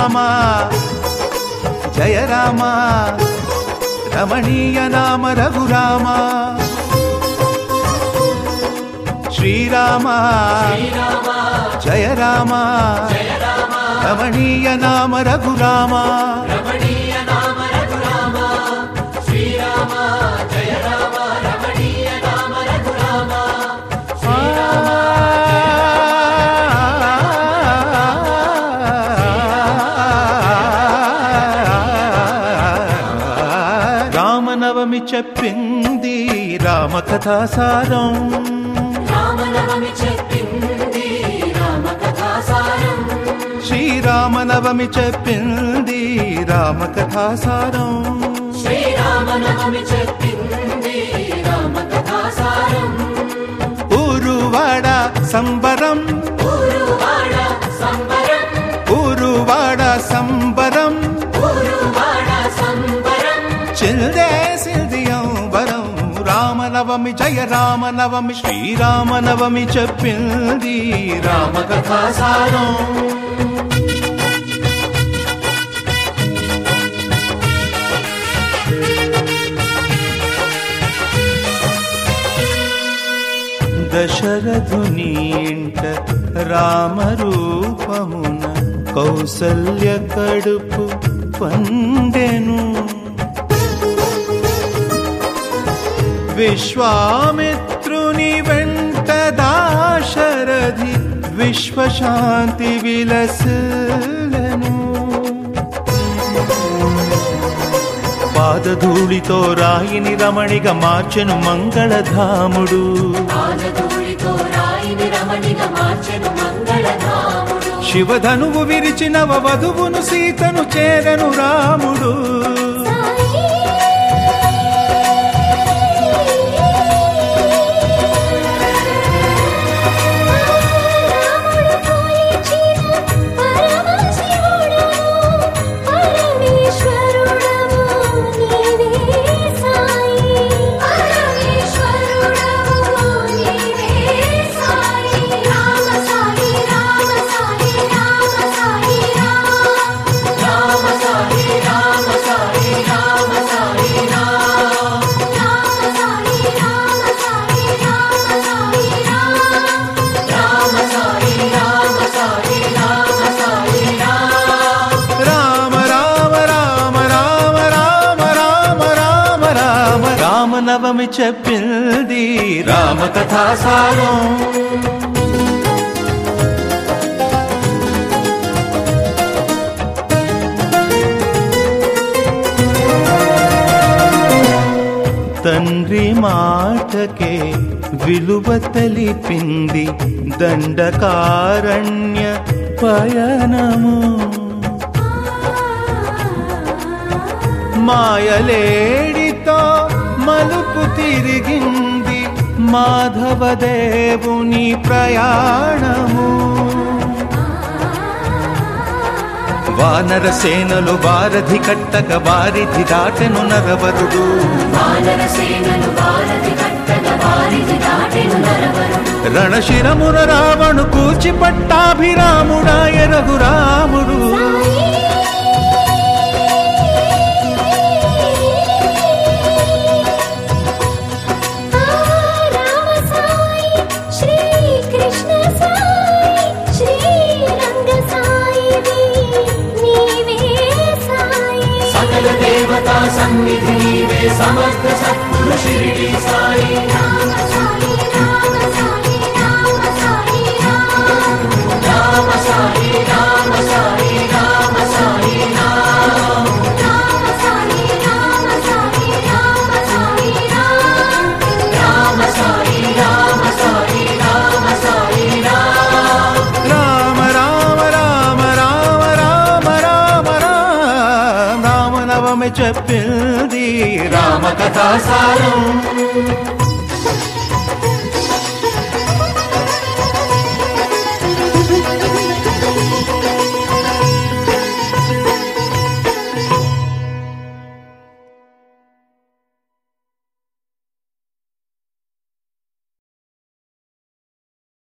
రామ జయ రామ రమణీయ నామ రఘురామ శ్రీరామ జయ రామ రమణీయ నామ రఘురామ రామనవమి చెప్పింది రామకథాసారం రామనవమి చెప్పింది రామకథాసారం శ్రీరామనవమి చెప్పింది రామకథాసారం శ్రీరామనవమి చెప్పింది రామకథాసారం ఊరువాడ సంబరం ఊరువాడ సంబరం ఊరువాడ సంబరం ఊరువాడ సంబరం చిల్దేసింది అంబరం రామనవమి జయ రామనవమి శ్రీరామనవమి చెప్పింది రామకథాసారం దశరథుని ఇంట రామరూపమున కౌసల్య కడుపు పండెను విశ్వామిత్రుని వెంట దాశరథి విశ్వశాంతి విలసలను పాదధూళితో రాయిని రమణిగా మార్చెను మంగళధాముడు పాదధూళితో రాయిని రమణిగా మార్చెను మంగళధాముడు శివధనువు విరిచిన వధువును సీతను చేరను రాముడు రాముడు పోయిచిన పరమశివుడవు, పరమేశ్వరుడవు నీవే సాయి. పరమేశ్వరుడవు నీవే సాయి. రామ సాయి, రామ సాయి, రామ సాయి, రామ. రామ సాయి, రామ సాయి, రామ సాయి, రామ. రామ సాయి, రామ సాయి, రామ సాయి, రామ. రామ సాయి రామ సాయి రామ సాయి రామ రామ రామ రామ రామ రామ రామ రామ రామ రామ నవమి చెప్పింది రామ కథాసారం తండ్రి మాటకే విలువ తెలిపింది దండకారణ్య పయనము మాయలేడితో మలుపు తిరిగింది మాధవదేవుని ప్రయాణము వానర సేనలు వారధి కట్టక వారిధి దాటెను నరవరుడు వానర సేనలు వారధి కట్టగ వారిధి దాటెను నరవరుడు రణశిరమున రావణు కూర్చి పట్టాభిరాముడాయ రఘురాముడు రామ సాయి శ్రీ కృష్ణ సాయి శ్రీ రంగ సాయి నీవే సాయి సకల దేవతా సన్నిధి నీవే సమర్థ సద్గురు షిరిడి సాయి రామ సాయి రామ సాయి రామ సాయి రామ సాయి రామ సాయి రామ సాయి రామ రామ సాయి రామ సాయి రామ సాయి రామ రామ సాయి రామ సాయి రామ సాయి రామ రామ రామ రామ రామ రామ రామ రామ రామ నవమి చెప్పింది రామ కథాసారం